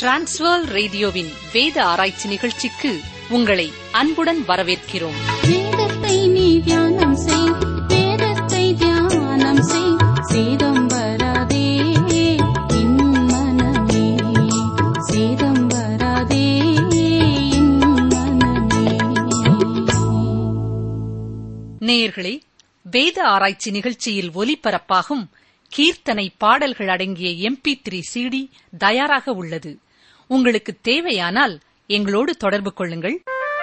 transfer ரேடியோவின் வேத ஆராய்ச்சி நிகழ்ச்சிக்கு உங்களை அன்புடன் வரவேற்கிறோம் வேதத்தை நீ தியானம் செய் வேதத்தை தியானம் செய் சேதம் வராதே என் மனமே சேதம் வராதே என் மனமே நேயர்களே வேத ஆராய்ச்சி நிகழ்ச்சியில் ஒலிபரப்பாகும் கீர்த்தனை பாடல்கள் அடங்கிய எம்பி த்ரீ சிடி தயாராக உள்ளது உங்களுக்கு தேவையானால் எங்களோடு தொடர்பு கொள்ளுங்கள்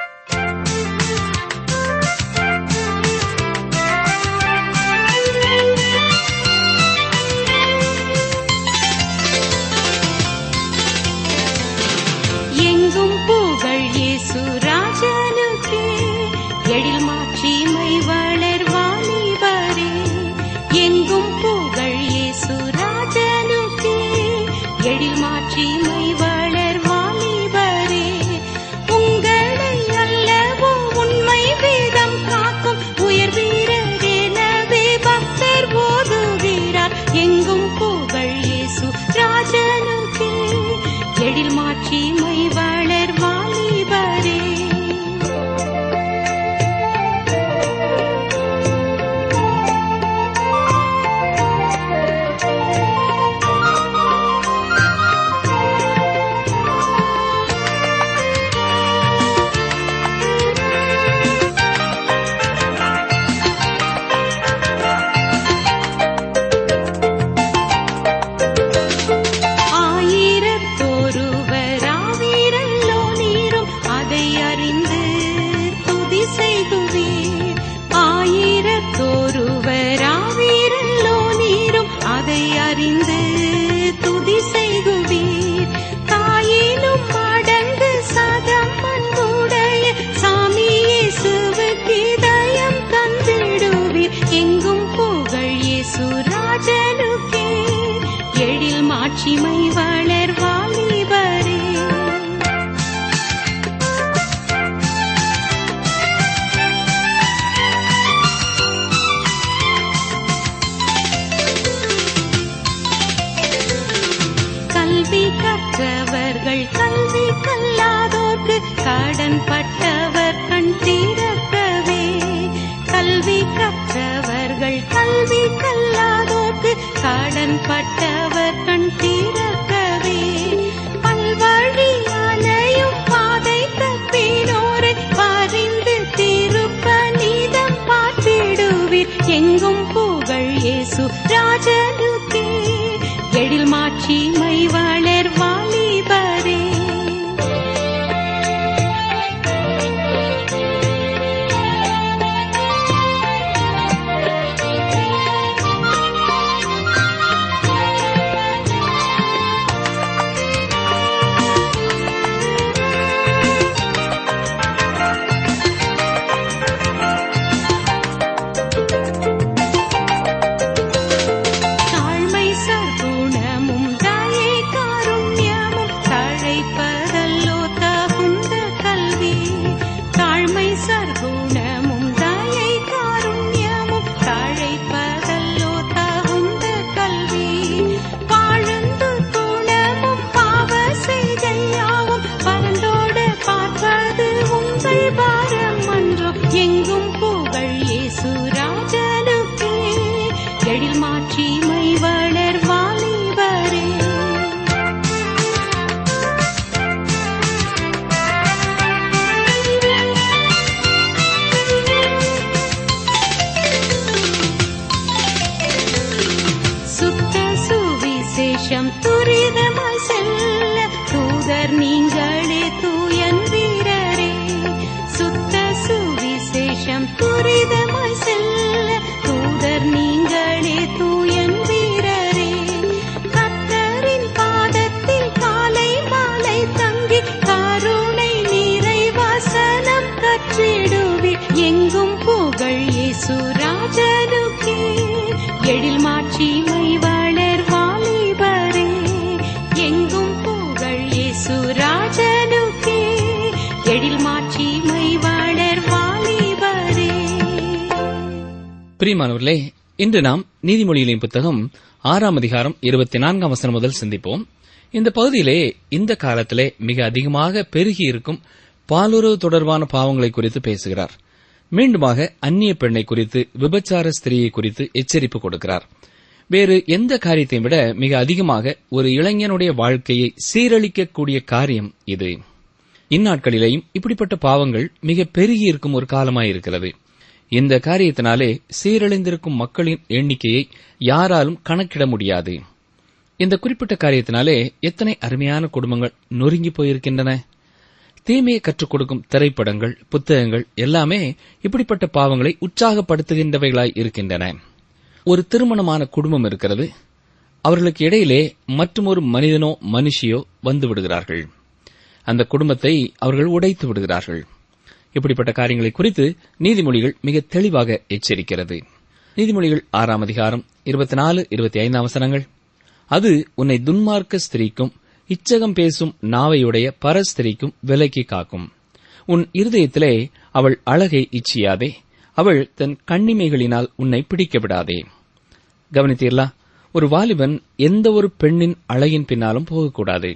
எங்கும் புகழ் இயேசு ராஜனுக்கே எழில் மாட்சிமை வளர் வாலிபரே எங்கும் புகழ் இயேசு ராஜனுக்கே எழில் மாட்சிமை வளர் வாலிபரே உங்களை அல்லவோ உண்மை வேதம் காக்கும் உயர் வீரரெனவே பக்தர் ஓதுகிறார் எங்கும் புகழ் இயேசு ராஜனுக்கே எழில் மாட்சிமை வளர் வாலிபரே ஆயிரத்தொருவராவீரல்லோ நீரும் அதை அறிந்து துதி செய்குவீர் ஆயிரத்தொருவராவீரல்லோ நீரும் அதை அறிந்து துதி செய்குவீர் தாயினும் மடங்கு சதம் அன்புடைய சாமி இயேசுவுக்கு இதயம் தந்திடுவீர் எங்கும் புகழ் இயேசு ராஜனுக்கே எழில் மாட்சிமை வளர் வாலிபரே கல்வி கற்றவர்கள் கல்வி கல்லாதோர்க்கு கடன் பட்டவர் கண் தீரக்கவே கல்வி கற்றவர்கள் கல்வி கல்லாதோர்க்கு கடன் பட்டவர் கண் தீரக்கவே பல்வழியானையும் பாதை தப்பினோரை பறிந்து திருப்பநீதம் பார்த்திடுவீர் எங்கும் புகழ் இயேசு ராஜனுக்கே எழில் மாட்சிமை வளர் வாலிபரே தாழ்மை சகுணமும் தயை காருண்யமும் தழைப்பதல்லோ தகுந்த கல்வி தாழ்மை சர்க்குணமும் தயை காருண்யமும் தழைப்பதல்லோ தகுந்த கல்வி வாழ்ந்து குணமும் பாவ செய்கையாவும் பரந்தோட பார்ப்பது உங்கள் பாரம் அன்றோ எங்கும் புகழ் இயேசு ராஜனுக்கே எழில் மாட்சிமை வளர் வாலிபரே சுத்த சுவிசேஷம் துரிதமாய் செல்ல தூதர் நீங்களே தூயன் வீரரே சுத்த சுவிசேஷம் துரிதமாய் செல்ல தூதர் நீங்களே தூயன் வீரரே கத்தரின் பாதத்தில் காலை மாலை தங்கி கருணை நீரை வசனம் கற்றிடுவீர் எங்கும் புகழ் இயேசு ராஜனுக்கே எழில் மாட்சிமை வளர் வாலிபரே எங்கும் புகழ் இயேசு ராஜனுக்கே எழில் மாட்சிமை வளர் வாலிபரே பிரியமானவர்களே இன்று நாம் நீதிமொழிகளின் புத்தகம் ஆறாம் அதிகாரம் இருபத்தி நான்காம் வசனம் முதல் சிந்திப்போம் இந்த பகுதியிலே இந்த காலத்திலே மிக அதிகமாக பெருகி இருக்கும் பாலுறவு தொடர்பான பாவங்களை குறித்து பேசுகிறார் மீண்டுமாக அந்நிய பெண்ணை குறித்து விபச்சார ஸ்திரீயை குறித்து எச்சரிப்பு கொடுக்கிறார் வேறு எந்த காரியத்தையும் விட மிக அதிகமாக ஒரு இளைஞனுடைய வாழ்க்கையை சீரழிக்கக்கூடிய காரியம் இது இந்நாட்களிலேயும் இப்படிப்பட்ட பாவங்கள் மிக பெருகி இருக்கும் ஒரு காலமாயிருக்கிறது இந்த காரியத்தினாலே சீரழிந்திருக்கும் மக்களின் எண்ணிக்கையை யாராலும் கணக்கிட முடியாது இந்த குறிப்பிட்ட காரியத்தினாலே எத்தனை அருமையான குடும்பங்கள் நொறுங்கி போயிருக்கின்றன தீமையை கற்றுக் கொடுக்கும் திரைப்படங்கள் புத்தகங்கள் எல்லாமே இப்படிப்பட்ட பாவங்களை உற்சாகப்படுத்துகின்றவைகளாய் இருக்கின்றன ஒரு திருமணமான குடும்பம் இருக்கிறது அவர்களுக்கு இடையிலே மற்றொரு மனிதனோ மனுஷியோ வந்து விடுகிறார்கள் அந்த குடும்பத்தை அவர்கள் உடைத்து விடுகிறார்கள் இப்படிப்பட்ட காரியங்களை குறித்து நீதிமொழிகள் மிக தெளிவாக எச்சரிக்கிறது நீதிமொழிகள் ஆறாம் அதிகாரம் இருபத்தி நாலு இருபத்தி ஐந்தாம் வசனங்கள் அது உன்னை துன்மார்க்க ஸ்திரீக்கும் இச்சகம் பேசும் நாவையுடைய பரஸ்திரிக்கும் விலக்கி காக்கும் உன் இருதயத்திலே அவள் அழகை இச்சியாதே அவள் தன் கண்ணிமைகளினால் உன்னை பிடிக்க விடாதே கவனித்தீர்களா ஒரு வாலிபன் எந்த ஒரு பெண்ணின் அழகின் பின்னாலும் போகக்கூடாது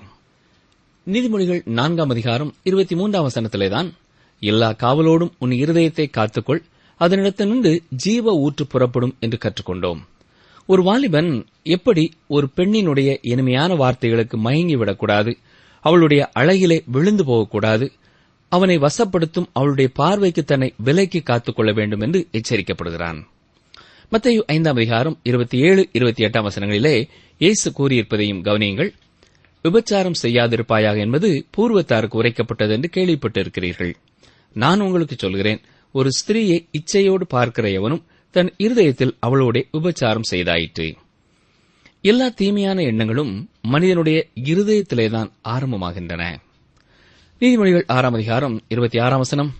நீதிமொழிகள் நான்காம் அதிகாரம் இருபத்தி மூன்றாம் வசனத்திலேதான் எல்லா காவலோடும் உன் இருதயத்தை காத்துக்கொள் அதனிடத்திலிருந்து ஜீவ ஊற்று புறப்படும் என்று கற்றுக்கொண்டோம் ஒரு வாலிபன் எப்படி ஒரு பெண்ணினுடைய இனிமையான வார்த்தைகளுக்கு மயங்கி விடக்கூடாது அவளுடைய அழகிலே விழுந்து போகக்கூடாது அவனை வசப்படுத்தும் அவளுடைய பார்வைக்கு தன்னை விலைக்கு காத்துக் கொள்ள வேண்டும் என்று எச்சரிக்கப்படுகிறான் மத்தேயு ஐந்தாம் அதிகாரம் இருபத்தி ஏழு இருபத்தி எட்டாம் வசனங்களிலே இயேசு கூறியிருப்பதையும் கவனியுங்கள் விபச்சாரம் செய்யாதிருப்பாயாக என்பது பூர்வத்தாருக்கு உரைக்கப்பட்டது என்று கேள்விப்பட்டிருக்கிறீர்கள் நான் உங்களுக்கு சொல்கிறேன் ஒரு ஸ்திரீயை இச்சையோடு பார்க்கிற எவனும் தன் இருதயத்தில் அவளோட விபச்சாரம் செய்தாயிற்று எல்லா தீமையான எண்ணங்களும் மனிதனுடைய இருதயத்திலேதான் ஆரம்பமாகின்றன நீதிமொழிகள் ஆறாம் அதிகாரம் இருபத்தி ஆறாம் வசனம்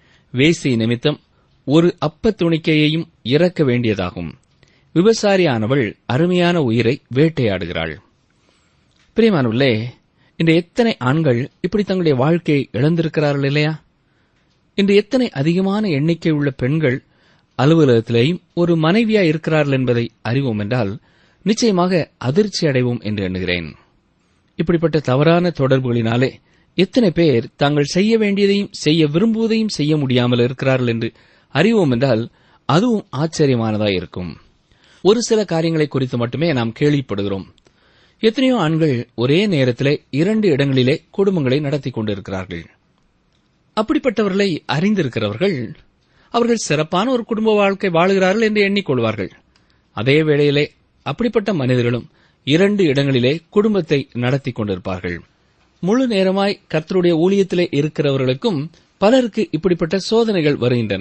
வேசி நிமித்தம் ஒரு அப்ப துணிக்கையையும் இறக்க வேண்டியதாகும் விபசாரியானவள் அருமையான உயிரை வேட்டையாடுகிறாள் பிரியமானவர்களே இன்று எத்தனை ஆண்கள் இப்படி தங்களுடைய வாழ்க்கையை இழந்திருக்கிறார்கள் இல்லையா இன்று எத்தனை அதிகமான எண்ணிக்கை உள்ள பெண்கள் அலுவலகத்திலேயும் ஒரு மனைவியா இருக்கிறார்கள் என்பதை அறிவோம் என்றால் நிச்சயமாக அதிர்ச்சி அடைவோம் என்று எண்ணுகிறேன் இப்படிப்பட்ட தவறான தொடர்புகளினாலே எத்தனை பேர் தாங்கள் செய்ய வேண்டியதையும் செய்ய விரும்புவதையும் செய்ய முடியாமல் இருக்கிறார்கள் என்று அறிவோம் என்றால் அதுவும் ஆச்சரியமானதாய் இருக்கும் ஒரு சில காரியங்களை குறித்து மட்டுமே நாம் கேள்விப்படுகிறோம் எத்தனையோ ஆண்கள் ஒரே நேரத்திலே இரண்டு இடங்களிலே குடும்பங்களை நடத்தி கொண்டிருக்கிறார்கள் அப்படிப்பட்டவர்களை அறிந்திருக்கிறவர்கள் அவர்கள் சிறப்பான ஒரு குடும்ப வாழ்க்கை வாழுகிறார்கள் என்று எண்ணிக்கொள்வார்கள் அதே வேளையிலே அப்படிப்பட்ட மனிதர்களும் இரண்டு இடங்களிலே குடும்பத்தை நடத்தி கொண்டிருப்பார்கள் முழு நேரமாய் கர்த்தருடைய ஊழியத்திலே இருக்கிறவர்களுக்கும் பலருக்கு இப்படிப்பட்ட சோதனைகள் வருகின்றன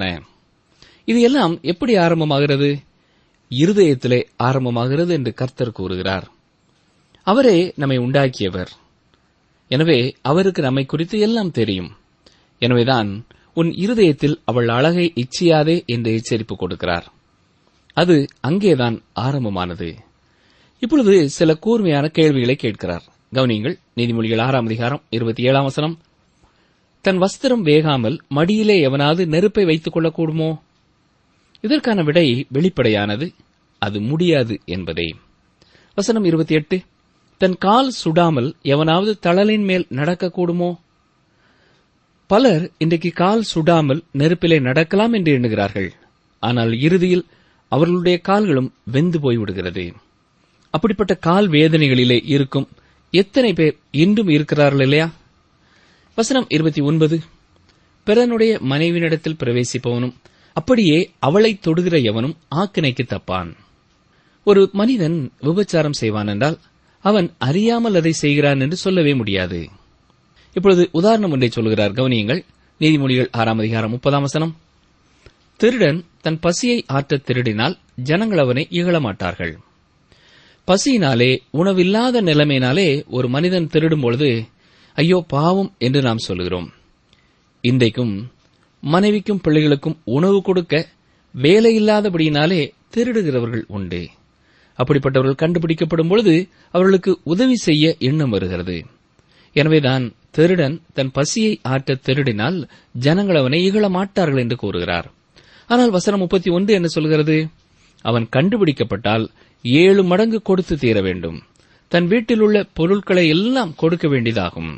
இது எல்லாம் எப்படி ஆரம்பமாகிறது இருதயத்திலே ஆரம்பமாகிறது என்று கர்த்தர் கூறுகிறார் அவரே நம்மை உண்டாக்கியவர் எனவே அவருக்கு நம்மை குறித்து எல்லாம் தெரியும் எனவேதான் உன் இருதயத்தில் அவள் அழகை இச்சியாதே என்று எச்சரிப்பு கொடுக்கிறார் அது அங்கேதான் ஆரம்பமானது இப்பொழுது சில கூர்மையான கேள்விகளை கேட்கிறார் கவனியங்கள் நீதிமொழிகள் ஆறாம் அதிகாரம் இருபத்தி ஏழாம் வசனம் தன் வஸ்திரம் வேகாமல் மடியிலே எவனாவது நெருப்பை வைத்துக் கொள்ளக்கூடுமோ இதற்கான விடை வெளிப்படையானது அது முடியாது என்பதே வசனம் இருபத்தி எட்டு தன் கால் சுடாமல் எவனாவது தளலின் மேல் நடக்கக்கூடுமோ பலர் இன்றைக்கு கால் சுடாமல் நெருப்பிலே நடக்கலாம் என்று எண்ணுகிறார்கள் ஆனால் இறுதியில் அவர்களுடைய கால்களும் வெந்து போய்விடுகிறது அப்படிப்பட்ட கால் வேதனைகளிலே இருக்கும் எத்தனை பேர் இன்றும் இருக்கிறார்கள் இல்லையா வசனம் இருபத்தி ஒன்பது பிறனுடைய மனைவியினிடத்தில் பிரவேசிப்பவனும் அப்படியே அவளை தொடுகிற எவனும் ஆக்கினைக்கு தப்பான் ஒரு மனிதன் விபச்சாரம் செய்வான் என்றால் அவன் அறியாமல் அதை செய்கிறான் என்று சொல்லவே முடியாது இப்பொழுது உதாரணம் ஒன்றை சொல்கிறார் கவனியுங்கள் நீதிமொழிகள் ஆறாம் அதிகாரம் முப்பதாம் வசனம் திருடன் தன் பசியை ஆற்றத் திருடினால் ஜனங்கள் அவனை இகழமாட்டார்கள் பசியினாலே உணவில்லாத நிலைமையினாலே ஒரு மனிதன் திருடும் பொழுது ஐயோ பாவம் என்று நாம் சொல்கிறோம் இன்றைக்கும் மனைவிக்கும் பிள்ளைகளுக்கும் உணவு கொடுக்க வேலையில்லாதபடியினாலே திருடுகிறவர்கள் உண்டு அப்படிப்பட்டவர்கள் கண்டுபிடிக்கப்படும் பொழுது அவர்களுக்கு உதவி செய்ய எண்ணம் வருகிறது எனவேதான் திருடன் தன் பசியை ஆற்ற திருடினால் ஜனங்கள் அவனை இகழ மாட்டார்கள் என்று கூறுகிறார் ஆனால் வசனம் முப்பத்தி ஒன்று என்ன சொல்கிறது அவன் கண்டுபிடிக்கப்பட்டால் ஏழு மடங்கு கொடுத்து தீர வேண்டும் தன் வீட்டில் உள்ள பொருட்களை எல்லாம் கொடுக்க வேண்டியதாகும்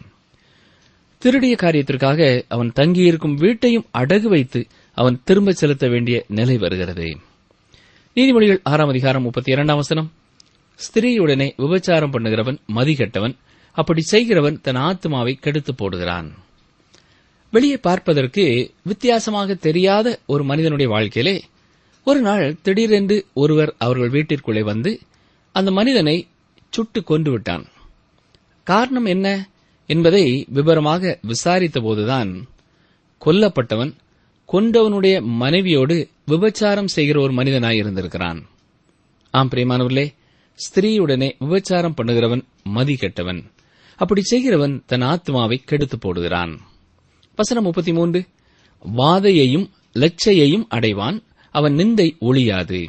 திருடிய காரியத்திற்காக அவன் தங்கியிருக்கும் வீட்டையும் அடகு வைத்து அவன் திரும்பச் செலுத்த வேண்டிய நிலை வருகிறது நீதிமொழிகள் ஆறாம் அதிகாரம் முப்பத்தி இரண்டாம் வசனம் ஸ்திரீயுடனே விபச்சாரம் பண்ணுகிறவன் மதிகெட்டவன் அப்படி செய்கிறவன் தன் ஆத்மாவை கெடுத்து போடுகிறான் வெளியே பார்ப்பதற்கு வித்தியாசமாக தெரியாத ஒரு மனிதனுடைய வாழ்க்கையிலே ஒரு நாள் திடீரென்று ஒருவர் அவர்கள் வீட்டிற்குள்ளே வந்து அந்த மனிதனை சுட்டு கொன்று விட்டான் காரணம் என்ன என்பதை விவரமாக விசாரித்தபோதுதான் கொல்லப்பட்டவன் கொன்றவனுடைய மனைவியோடு விபச்சாரம் செய்கிற ஒரு மனிதனாய் இருந்திருக்கிறான் ஆம் பிரியமானவர்களே ஸ்திரீயுடனே விபச்சாரம் பண்ணுகிறவன் மதி கெட்டவன் அப்படி செய்கிறவன் தன் ஆத்மாவை கெடுத்து போடுகிறான் வசனம் முப்பத்தி மூன்று வாதையையும் லட்சையையும் அடைவான் அவன் நிந்தை ஒளியாது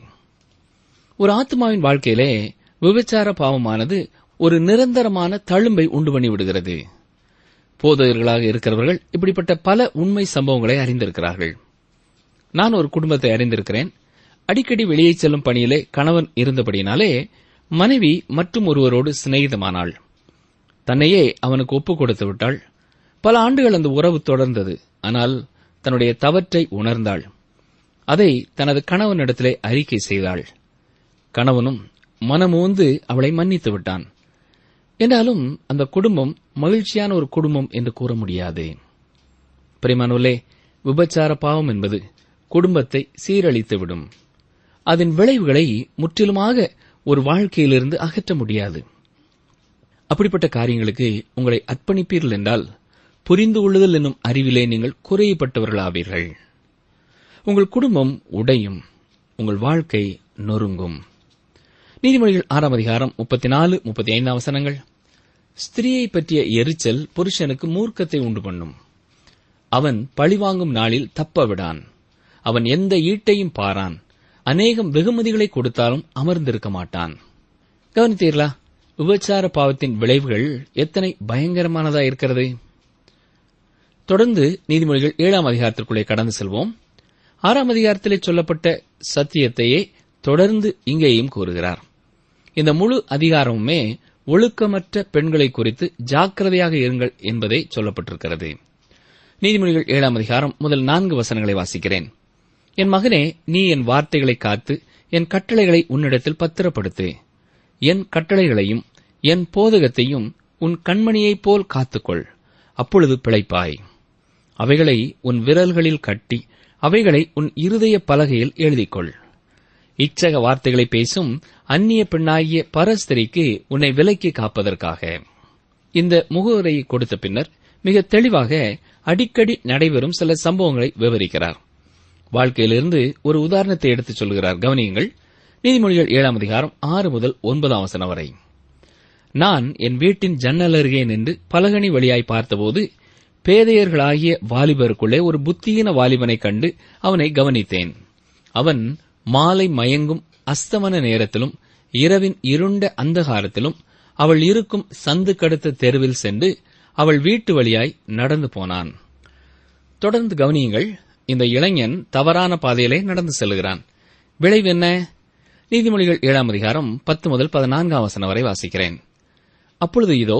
ஒரு ஆத்மாவின் வாழ்க்கையிலே விபச்சார பாவமானது ஒரு நிரந்தரமான தழும்பை உண்டு பண்ணி விடுகிறது போதகர்களாக இருக்கிறவர்கள் இப்படிப்பட்ட பல உண்மை சம்பவங்களை அறிந்திருக்கிறார்கள் நான் ஒரு குடும்பத்தை அறிந்திருக்கிறேன் அடிக்கடி வெளியே செல்லும் பணியிலே கணவன் இருந்தபடியினாலே மனைவி மற்றும் ஒருவரோடு சிநேகிதமானாள் தன்னையே அவனுக்கு ஒப்புக் கொடுத்து விட்டாள் பல ஆண்டுகள் அந்த உறவு தொடர்ந்தது ஆனால் தன்னுடைய தவற்றை உணர்ந்தாள் அதை தனது கணவனிடத்திலே அறிக்கை செய்தாள் கணவனும் மனமோந்து அவளை மன்னித்து விட்டான் என்றாலும் அந்த குடும்பம் மகிழ்ச்சியான ஒரு குடும்பம் என்று கூற முடியாது பிரிமானுலே விபச்சார பாவம் என்பது குடும்பத்தை சீரழித்துவிடும் அதன் விளைவுகளை முற்றிலுமாக ஒரு வாழ்க்கையிலிருந்து அகற்ற முடியாது அப்படிப்பட்ட காரியங்களுக்கு உங்களை அர்ப்பணிப்பீர்கள் என்றால் புரிந்து கொள்ளுதல் என்னும் அறிவிலே நீங்கள் குறையப்பட்டவர்களாவீர்கள் உங்கள் குடும்பம் உடையும் உங்கள் வாழ்க்கை நொறுங்கும் நீதிமொழிகள் ஆறாம் அதிகாரம் முப்பத்தி நாலு முப்பத்தி ஐந்தாம் வசனங்கள் ஸ்திரீயை பற்றிய எரிச்சல் புருஷனுக்கு மூர்க்கத்தை உண்டு பண்ணும் அவன் பழிவாங்கும் நாளில் தப்ப விடான் அவன் எந்த ஈட்டையும் பாரான் அநேகம் வெகுமதிகளை கொடுத்தாலும் அமர்ந்திருக்க மாட்டான் கவனித்தீர்களா விபச்சார பாவத்தின் விளைவுகள் எத்தனை பயங்கரமானதா இருக்கிறது தொடர்ந்து நீதிமொழிகள் ஏழாம் அதிகாரத்திற்குள்ளே கடந்து செல்வோம் ஆறாம் அதிகாரத்திலே சொல்லப்பட்ட சத்தியத்தையே தொடர்ந்து இங்கேயும் கூறுகிறார் இந்த முழு அதிகாரமுமே ஒழுக்கமற்ற பெண்களை குறித்து ஜாக்கிரதையாக இருங்கள் என்பதே சொல்லப்பட்டிருக்கிறது நீதிமொழிகள் ஏழாம் அதிகாரம் முதல் நான்கு வசனங்களை வாசிக்கிறேன் என் மகனே நீ என் வார்த்தைகளை காத்து என் கட்டளைகளை உன்னிடத்தில் பத்திரப்படுத்து என் கட்டளைகளையும் என் போதகத்தையும் உன் கண்மணியைப் போல் காத்துக்கொள் அப்பொழுது பிழைப்பாய் அவைகளை உன் விரல்களில் கட்டி அவைகளை உன் இருதய பலகையில் எழுதிக்கொள் இச்சக வார்த்தைகளை பேசும் அந்நிய பெண்ணாகிய பரஸ்திரிக்கு உன்னை விலைக்கு காப்பதற்காக இந்த முகவுரையை கொடுத்த பின்னர் மிக தெளிவாக அடிக்கடி நடைபெறும் சில சம்பவங்களை விவரிக்கிறார் வாழ்க்கையிலிருந்து ஒரு உதாரணத்தை எடுத்துச் சொல்கிறார் கவனியுங்கள் நீதிமொழிகள் ஏழாம் அதிகாரம் ஆறு முதல் ஒன்பதாம் வசனம் வரை நான் என் வீட்டின் ஜன்னல் அருகே நின்று பலகனி வழியாய் பார்த்தபோது பேதையர்களாகிய வாலிபருக்குள்ளே ஒரு புத்தியீன வாலிபனைக் கண்டு அவனை கவனித்தேன் அவன் மாலை மயங்கும் அஸ்தமன நேரத்திலும் இரவின் இருண்ட அந்தகாரத்திலும் அவள் இருக்கும் சந்து கடுத்த தெருவில் சென்று அவள் வீட்டு வழியாய் நடந்து போனான் தொடர்ந்து கவனியுங்கள் இந்த இளைஞன் தவறான பாதையிலே நடந்து செல்கிறான் விளைவு என்ன நீதிமொழிகள் ஏழாம் அதிகாரம் பத்து முதல் பதினான்காம் வசனம் வரை வாசிக்கிறேன் அப்பொழுது இதோ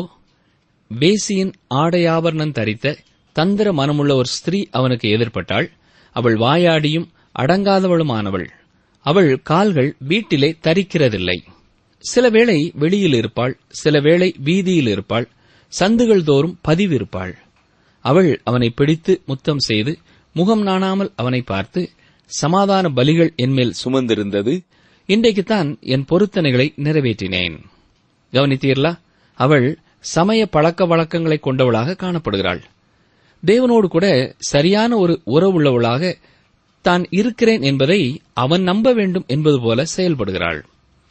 வேசியின் ஆடையாபரணம் தரித்த தந்திர மனமுள்ள ஒரு ஸ்திரீ அவனுக்கு எதிர்ப்பட்டாள் அவள் வாயாடியும் அடங்காதவளுமானவள் அவள் கால்கள் வீட்டிலே தரிக்கிறதில்லை சில வேளை வெளியில் இருப்பாள் சில வேளை வீதியில் இருப்பாள் சந்துகள் தோறும் பதிவிருப்பாள் அவள் அவனை பிடித்து முத்தம் செய்து முகம் நாணாமல் அவனை பார்த்து சமாதான பலிகள் என்மேல் சுமந்திருந்தது இன்றைக்குத்தான் என் பொருத்தனைகளை நிறைவேற்றினேன் கவனித்தீர்களா அவள் சமய பழக்க வழக்கங்களை கொண்டவளாக காணப்படுகிறாள் தேவனோடு கூட சரியான ஒரு உறவுள்ளவளாக தான் இருக்கிறேன் என்பதை அவன் நம்ப வேண்டும் என்பது போல செயல்படுகிறாள்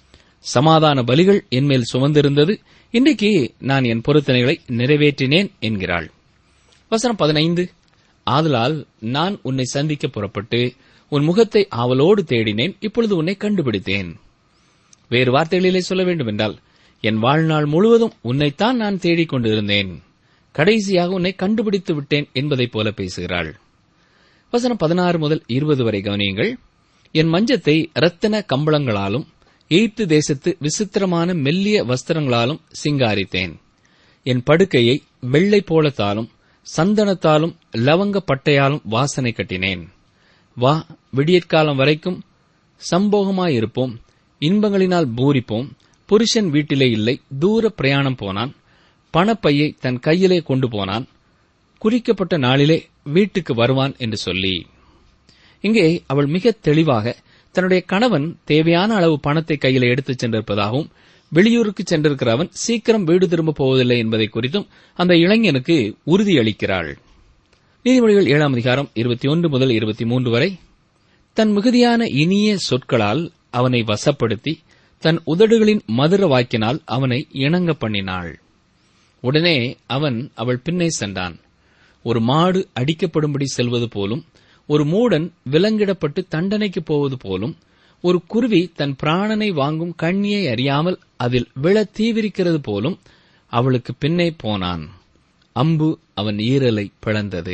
சமாதான பலிகள் என்மேல் சுமந்திருந்தது இன்றைக்கு நான் என் பொருத்தனைகளை நிறைவேற்றினேன் என்கிறாள் வசனம் பதினைந்து ஆதலால் நான் உன்னை சந்திக்க புறப்பட்டு உன் முகத்தை ஆவலோடு தேடினேன் இப்பொழுது உன்னை கண்டுபிடித்தேன் வேறு வார்த்தைகளிலே சொல்ல வேண்டுமென்றால் என் வாழ்நாள் முழுவதும் உன்னைத்தான் நான் தேடிக் கொண்டிருந்தேன் கடைசியாக உன்னை கண்டுபிடித்து விட்டேன் என்பதைப் போல பேசுகிறாள் வசனம் பதினாறு முதல் இருபது வரை கவனியுங்கள் என் மஞ்சத்தை இரத்தின கம்பளங்களாலும் எய்ப்து தேசத்து விசித்திரமான மெல்லிய வஸ்திரங்களாலும் சிங்காரித்தேன் என் படுக்கையை வெள்ளை போலத்தாலும் சந்தனத்தாலும் லவங்க பட்டையாலும் வாசனை கட்டினேன் வா விடியற்காலம் வரைக்கும் சம்போகமாயிருப்போம் இன்பங்களினால் பூரிப்போம் புருஷன் வீட்டிலே இல்லை தூர பிரயாணம் போனான் பணப்பையை தன் கையிலே கொண்டு போனான் குறிக்கப்பட்ட நாளிலே வீட்டுக்கு வருவான் என்று சொல்லி இங்கே அவள் மிக தெளிவாக தன்னுடைய கணவன் தேவையான அளவு பணத்தை கையில எடுத்துச் சென்றிருப்பதாகவும் வெளியூருக்கு சென்றிருக்கிற அவன் சீக்கிரம் வீடு திரும்ப போவதில்லை என்பதை குறித்தும் அந்த இளைஞனுக்கு உறுதியளிக்கிறாள் நீதிமொழிகள் ஏழாம் அதிகாரம் இருபத்தி ஒன்று முதல் இருபத்தி மூன்று வரை தன் மிகுதியான இனிய சொற்களால் அவனை வசப்படுத்தி தன் உதடுகளின் மதுர வாக்கினால் அவனை இணங்க பண்ணினாள் உடனே அவன் அவள் பின்னே சென்றான் ஒரு மாடு அடிக்கப்படும்படி செல்வது போலும் ஒரு மூடன் விலங்கிடப்பட்டு தண்டனைக்கு போவது போலும் ஒரு குருவி தன் பிராணனை வாங்கும் கண்ணியை அறியாமல் அதில் விழ தீவிரிக்கிறது போலும் அவளுக்கு பின்னே போனான் அம்பு அவன் ஈரலை பிளந்தது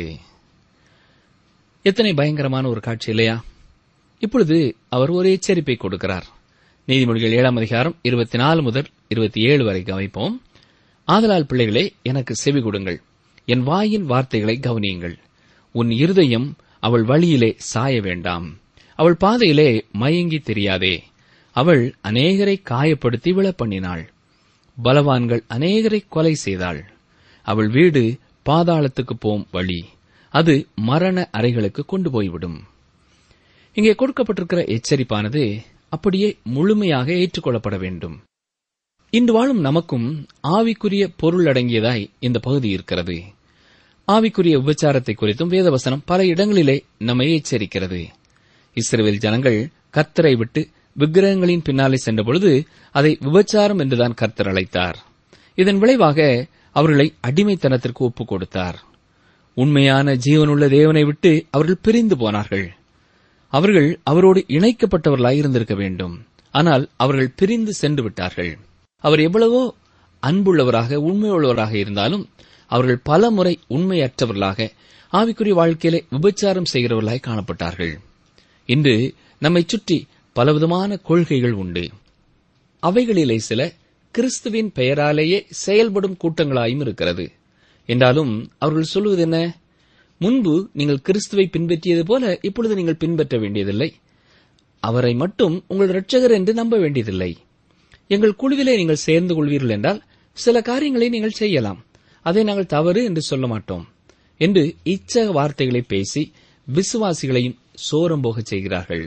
எத்தனை பயங்கரமான ஒரு காட்சி இல்லையா இப்பொழுது அவர் ஒரு எச்சரிப்பை கொடுக்கிறார் நீதிமொழிகள் ஏழாம் அதிகாரம் இருபத்தி நாலு முதல் இருபத்தி ஏழு வரை கவனிப்போம் ஆதலால் பிள்ளைகளே எனக்கு செவி கொடுங்கள் என் வாயின் வார்த்தைகளை கவனியுங்கள் உன் இருதயம் அவள் வழியிலே சாய வேண்டாம் அவள் பாதையிலே மயங்கி தெரியாதே அவள் அநேகரை காயப்படுத்தி விழப்பண்ணினாள் பலவான்கள் அநேகரை கொலை செய்தாள் அவள் வீடு பாதாளத்துக்கு போம் வழி அது மரண அறைகளுக்கு கொண்டு போய்விடும் இங்கே கொடுக்கப்பட்டிருக்கிற எச்சரிப்பானது அப்படியே முழுமையாக ஏற்றுக்கொள்ளப்பட வேண்டும் இன்று வாழும் நமக்கும் ஆவிக்குரிய பொருள் அடங்கியதாய் இந்த பகுதி இருக்கிறது ஆவிக்குரிய உபச்சாரத்தை குறித்தும் வேதவசனம் பல இடங்களிலே நம்மை எச்சரிக்கிறது இஸ்ரேல் ஜனங்கள் கர்த்தரை விட்டு விக்கிரகங்களின் பின்னாலே சென்றபொழுது அதை விபச்சாரம் என்றுதான் கர்த்தர் அழைத்தார் இதன் விளைவாக அவர்களை அடிமைத்தனத்திற்கு ஒப்புக் கொடுத்தார் உண்மையான ஜீவனுள்ள தேவனை விட்டு அவர்கள் பிரிந்து போனார்கள் அவர்கள் அவரோடு இணைக்கப்பட்டவர்களாய் இருந்திருக்க வேண்டும் ஆனால் அவர்கள் பிரிந்து சென்று விட்டார்கள் அவர் எவ்வளவோ அன்புள்ளவராக உண்மையுள்ளவராக இருந்தாலும் அவர்கள் பல முறை உண்மையற்றவர்களாக ஆவிக்குரிய வாழ்க்கையிலே விபச்சாரம் செய்கிறவர்களாய் காணப்பட்டார்கள் இன்று நம்மை சுற்றி பலவிதமான கொள்கைகள் உண்டு அவைகளிலே சில கிறிஸ்துவின் பெயராலேயே செயல்படும் கூட்டங்களாயும் இருக்கிறது என்றாலும் அவர்கள் சொல்வது என்ன முன்பு நீங்கள் கிறிஸ்துவை பின்பற்றியது போல இப்பொழுது நீங்கள் பின்பற்ற வேண்டியதில்லை அவரை மட்டும் உங்கள் இரட்சகர் என்று நம்ப வேண்டியதில்லை எங்கள் குழுவிலே நீங்கள் சேர்ந்து கொள்வீர்கள் என்றால் சில காரியங்களை நீங்கள் செய்யலாம் அதை நாங்கள் தவறு என்று சொல்ல மாட்டோம் என்று இச்சக வார்த்தைகளை பேசி விசுவாசிகளையும் சோரம் போகச் செய்கிறார்கள்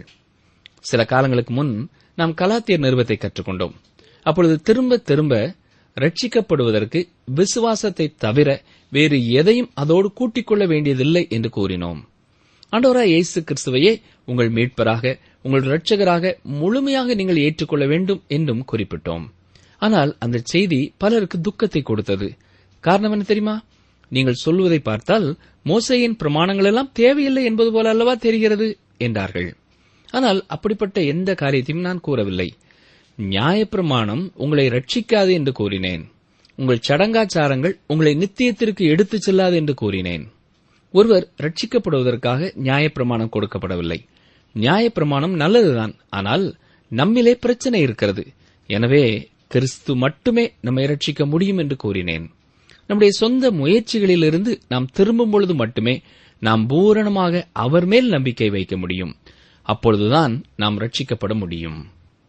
சில காலங்களுக்கு முன் நாம் கலாத்தியர் நிறுவத்தை கற்றுக்கொண்டோம் அப்பொழுது திரும்ப திரும்ப ரட்சிக்கப்படுவதற்கு விசுவாசத்தை தவிர வேறு எதையும் அதோடு கூட்டிக் கொள்ள வேண்டியதில்லை என்று கூறினோம் ஆண்டவராய் இயேசு கிறிஸ்துவையே உங்கள் மீட்பராக உங்கள் இரட்சகராக முழுமையாக நீங்கள் ஏற்றுக்கொள்ள வேண்டும் என்றும் குறிப்பிட்டோம் ஆனால் அந்த செய்தி பலருக்கு துக்கத்தை கொடுத்தது காரணம் என்ன தெரியுமா நீங்கள் சொல்வதை பார்த்தால் மோசையின் பிரமாணங்கள் எல்லாம் தேவையில்லை என்பது போல அல்லவா தெரிகிறது என்றார்கள் ஆனால் அப்படிப்பட்ட எந்த காரியத்தையும் நான் கூறவில்லை நியாயப்பிரமாணம் உங்களை ரட்சிக்காது என்று கூறினேன் உங்கள் சடங்காச்சாரங்கள் உங்களை நித்தியத்திற்கு எடுத்துச் செல்லாது என்று கூறினேன் ஒருவர் ரட்சிக்கப்படுவதற்காக நியாயப்பிரமாணம் கொடுக்கப்படவில்லை நியாயப்பிரமாணம் நல்லதுதான் ஆனால் நம்மிலே பிரச்சனை இருக்கிறது எனவே கிறிஸ்து மட்டுமே நம்மை ரட்சிக்க முடியும் என்று கூறினேன் நம்முடைய சொந்த முயற்சிகளிலிருந்து நாம் திரும்பும் பொழுது மட்டுமே நாம் பூரணமாக அவர் மேல் நம்பிக்கை வைக்க முடியும் அப்பொழுதுதான் நாம் ரட்சிக்கப்பட முடியும்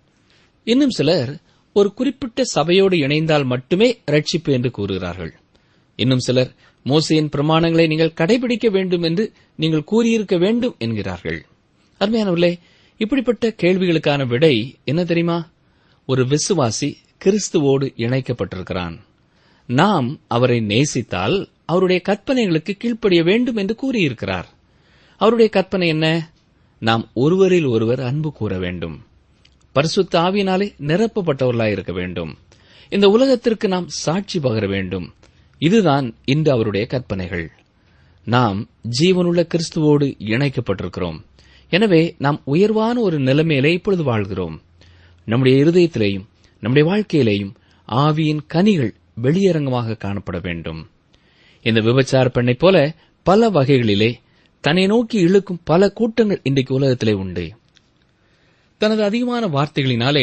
இன்னும் சிலர் ஒரு குறிப்பிட்ட சபையோடு இணைந்தால் மட்டுமே ரட்சிப்பு என்று கூறுகிறார்கள் இன்னும் சிலர் மோசையின் பிரமாணங்களை நீங்கள் கடைபிடிக்க வேண்டும் என்று நீங்கள் கூறியிருக்க வேண்டும் என்கிறார்கள் அருமையானவர்களே இப்படிப்பட்ட கேள்விகளுக்கான விடை என்ன தெரியுமா ஒரு விசுவாசி கிறிஸ்துவோடு இணைக்கப்பட்டிருக்கிறான் நாம் அவரை நேசித்தால் அவருடைய கற்பனைகளுக்கு கீழ்ப்படிய வேண்டும் என்று கூறியிருக்கிறார் அவருடைய கற்பனை என்ன நாம் ஒருவரில் ஒருவர் அன்பு கூற வேண்டும் பரிசுத்த ஆவியினாலே நிரப்பப்பட்டவர்களாய் இருக்க வேண்டும் இந்த உலகத்திற்கு நாம் சாட்சி பகர வேண்டும் இதுதான் இன்று அவருடைய கற்பனைகள் நாம் ஜீவனுள்ள கிறிஸ்துவோடு இணைக்கப்பட்டிருக்கிறோம் எனவே நாம் உயர்வான ஒரு நிலைமையிலே இப்பொழுது வாழ்கிறோம் நம்முடைய இருதயத்திலேயும் நம்முடைய வாழ்க்கையிலேயும் ஆவியின் கனிகள் வெளியரங்கமாக காணப்பட வேண்டும் இந்த விபச்சார பெண்ணைப் போல பல வகைகளிலே தன்னை நோக்கி இழுக்கும் பல கூட்டங்கள் இன்றைக்கு உலகத்திலே உண்டு தனது அதிகமான வார்த்தைகளினாலே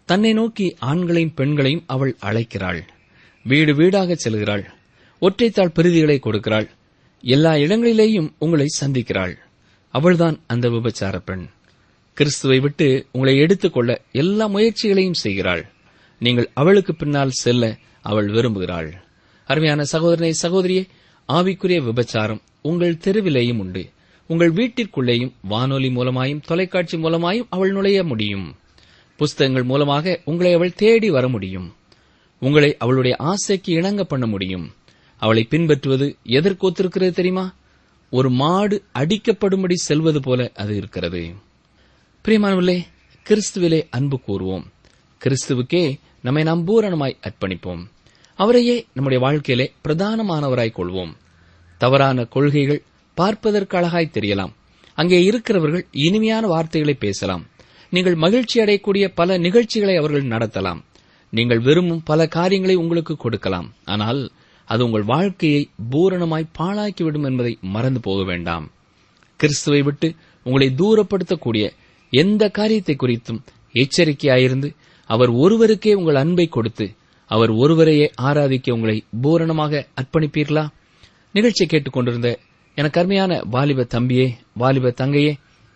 தன்னை நோக்கி ஆண்களையும் பெண்களையும் அவள் அழைக்கிறாள் வீடு வீடாக செல்கிறாள் ஒற்றைத்தாள் பிரதிகளை கொடுக்கிறாள் எல்லா இடங்களிலேயும் உங்களை சந்திக்கிறாள் அவள்தான் அந்த விபச்சார பெண் கிறிஸ்துவை விட்டு உங்களை எடுத்துக்கொள்ள எல்லா முயற்சிகளையும் செய்கிறாள் நீங்கள் அவளுக்கு பின்னால் செல்ல அவள் விரும்புகிறாள் அருமையான சகோதரனை சகோதரியே ஆவிக்குரிய விபச்சாரம் உங்கள் தெருவிலேயும் உண்டு உங்கள் வீட்டிற்குள்ளேயும் வானொலி மூலமாயும் தொலைக்காட்சி மூலமாயும் அவள் நுழைய முடியும் புஸ்தகங்கள் மூலமாக உங்களை அவள் தேடி வர முடியும் உங்களை அவளுடைய ஆசைக்கு இணங்க பண்ண முடியும் அவளை பின்பற்றுவது எதற்கு ஒத்திருக்கிறது தெரியுமா ஒரு மாடு அடிக்கப்படும்படி செல்வது போல அது இருக்கிறது பிரியமானவர்களே கிறிஸ்துவிலே அன்பு கூறுவோம் கிறிஸ்துவுக்கே நம்மை நாம் பூரணமாய் அர்ப்பணிப்போம் அவரையே நம்முடைய வாழ்க்கையிலே பிரதானமானவராய் கொள்வோம் தவறான கொள்கைகள் பார்ப்பதற்கு அழகாய் தெரியலாம் அங்கே இருக்கிறவர்கள் இனிமையான வார்த்தைகளை பேசலாம் நீங்கள் மகிழ்ச்சி அடையக்கூடிய பல நிகழ்ச்சிகளை அவர்கள் நடத்தலாம் நீங்கள் விரும்பும் பல காரியங்களை உங்களுக்கு கொடுக்கலாம் ஆனால் அது உங்கள் வாழ்க்கையை பூரணமாய் பாழாக்கிவிடும் என்பதை மறந்து போக வேண்டாம் கிறிஸ்துவை விட்டு உங்களை தூரப்படுத்தக்கூடிய எந்த காரியத்தை குறித்தும் எச்சரிக்கையாயிருந்து அவர் ஒருவருக்கே உங்கள் அன்பை கொடுத்து அவர் ஒருவரையே ஆராதிக்க உங்களை பூரணமாக அர்ப்பணிப்பீர்களா நிகழ்ச்சியை கேட்டுக்கொண்டிருந்த எனக்கு அருமையான வாலிப தம்பியே வாலிப தங்கையே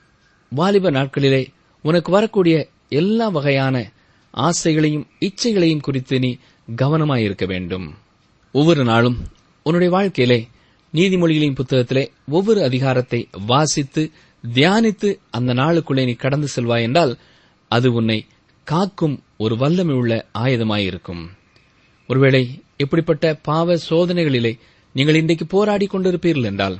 வாலிப நாட்களிலே உனக்கு வரக்கூடிய எல்லா வகையான ஆசைகளையும் இச்சைகளையும் குறித்து நீ கவனமாயிருக்க வேண்டும் ஒவ்வொரு நாளும் உன்னுடைய வாழ்க்கையிலே நீதிமொழிகளின் புத்தகத்திலே ஒவ்வொரு அதிகாரத்தை வாசித்து தியானித்து அந்த நாளுக்குள்ளே நீ கடந்து செல்வாய் என்றால் அது உன்னை காக்கும் ஒரு வல்லமை உள்ள ஆயுதமாயிருக்கும் ஒருவேளை இப்படிப்பட்ட பாவ சோதனைகளிலே நீங்கள் இன்றைக்கு போராடி கொண்டிருப்பீர்கள் என்றால்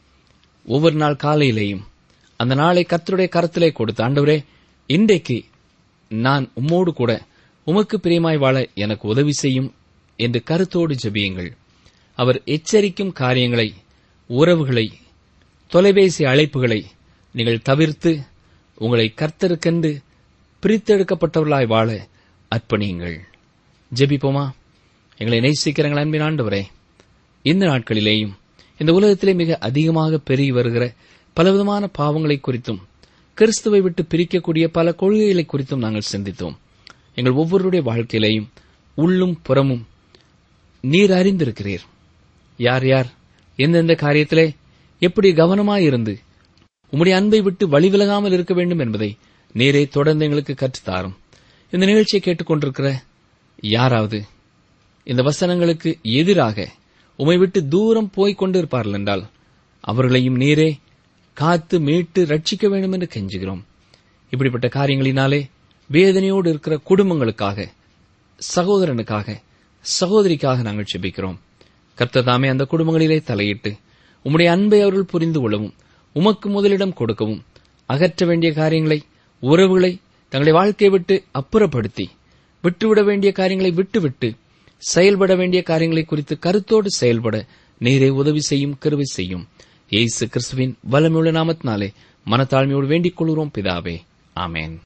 ஒவ்வொரு நாள் காலையிலேயும் அந்த நாளை கர்த்தருடைய கரத்திலே கொடுத்து ஆண்டவரே இன்றைக்கு நான் உம்மோடு கூட உமக்கு பிரியமாய் வாழ எனக்கு உதவி செய்யும் என்று கருத்தோடு ஜெபியுங்கள் அவர் எச்சரிக்கும் காரியங்களை உறவுகளை தொலைபேசி அழைப்புகளை நீங்கள் தவிர்த்து உங்களை கர்த்தருக்கென்று பிரித்தெடுக்கப்பட்டவர்களாய் வாழ அர்ப்பணியுங்கள் ஜெபிப்போமா எங்களை நேசிக்கிறங்கள் அன்பின் ஆண்டவரே இந்த நாட்களிலேயும் இந்த உலகத்திலே மிக அதிகமாக பெருகி வருகிற பலவிதமான பாவங்களை குறித்தும் கிறிஸ்துவை விட்டு பிரிக்கக்கூடிய பல கொள்கைகளை குறித்தும் நாங்கள் சிந்தித்தோம் எங்கள் ஒவ்வொருடைய வாழ்க்கையிலேயும் உள்ளும் புறமும் நீர் அறிந்திருக்கிறீர் யார் யார் எந்தெந்த காரியத்திலே எப்படி கவனமாயிருந்து உம்முடைய அன்பை விட்டு வழிவிலகாமல் இருக்க வேண்டும் என்பதை நீரே தொடர்ந்து எங்களுக்கு கற்றுத்தாரும் இந்த நிகழ்ச்சியை கேட்டுக்கொண்டிருக்கிற யாராவது இந்த வசனங்களுக்கு எதிராக உமை விட்டு தூரம் போய்க் கொண்டிருப்பார்கள் என்றால் அவர்களையும் நீரே காத்து மீட்டு ரட்சிக்க வேண்டும் என்று கெஞ்சுகிறோம் இப்படிப்பட்ட காரியங்களினாலே வேதனையோடு இருக்கிற குடும்பங்களுக்காக சகோதரனுக்காக சகோதரிக்காக நாங்கள் செபிக்கிறோம் கர்த்தர் தாமே அந்த குடும்பங்களிலே தலையிட்டு உம்முடைய அன்பை அவர்கள் புரிந்து கொள்ளவும் உமக்கு முதலிடம் கொடுக்கவும் அகற்ற வேண்டிய காரியங்களை உறவுகளை தங்களுடைய வாழ்க்கையை விட்டு அப்புறப்படுத்தி விட்டுவிட வேண்டிய காரியங்களை விட்டுவிட்டு செயல்பட வேண்டிய காரியங்களை குறித்து கருத்தோடு செயல்பட நீரே உதவி செய்யும் கருவை செய்யும் இயேசு கிறிஸ்துவின் வல்லமையுள்ள நாமத்தினாலே மனத்தாழ்மையோடு வேண்டிக் கொள்கிறோம் பிதாவே ஆமேன்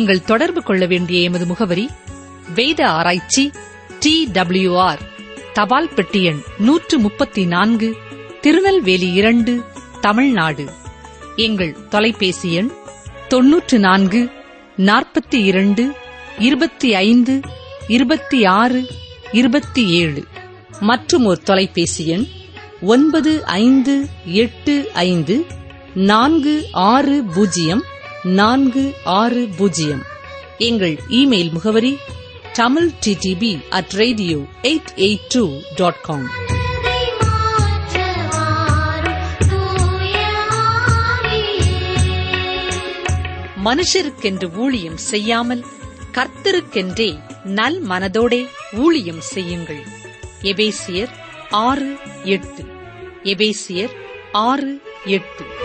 நீங்கள் தொடர்பு கொள்ள வேண்டிய எமது முகவரி வேத ஆராய்ச்சி டி ஆர் தபால் பெட்டி எண் நூற்று முப்பத்தி நான்கு திருநெல்வேலி இரண்டு தமிழ்நாடு எங்கள் தொலைபேசி எண் தொன்னூற்று நான்கு நாற்பத்தி இரண்டு இருபத்தி ஐந்து இருபத்தி ஆறு இருபத்தி ஏழு மற்றும் ஒரு தொலைபேசி எண் ஒன்பது ஐந்து எட்டு ஐந்து நான்கு ஆறு பூஜ்ஜியம் நான்கு ஆறு பூஜ்ஜியம் எங்கள் இமெயில் முகவரி Tamil DTP at radio eight eight two dot com மனதை மாற்ற வாரும் தூய ஆவியே மனுஷருக்கென்று ஊழியம் செய்யாமல் கர்த்தருக்கென்றே நல் மனதோடே ஊழியம் செய்யுங்கள் எபேசியர் ஆறு எட்டு எபேசியர் ஆறு எட்டு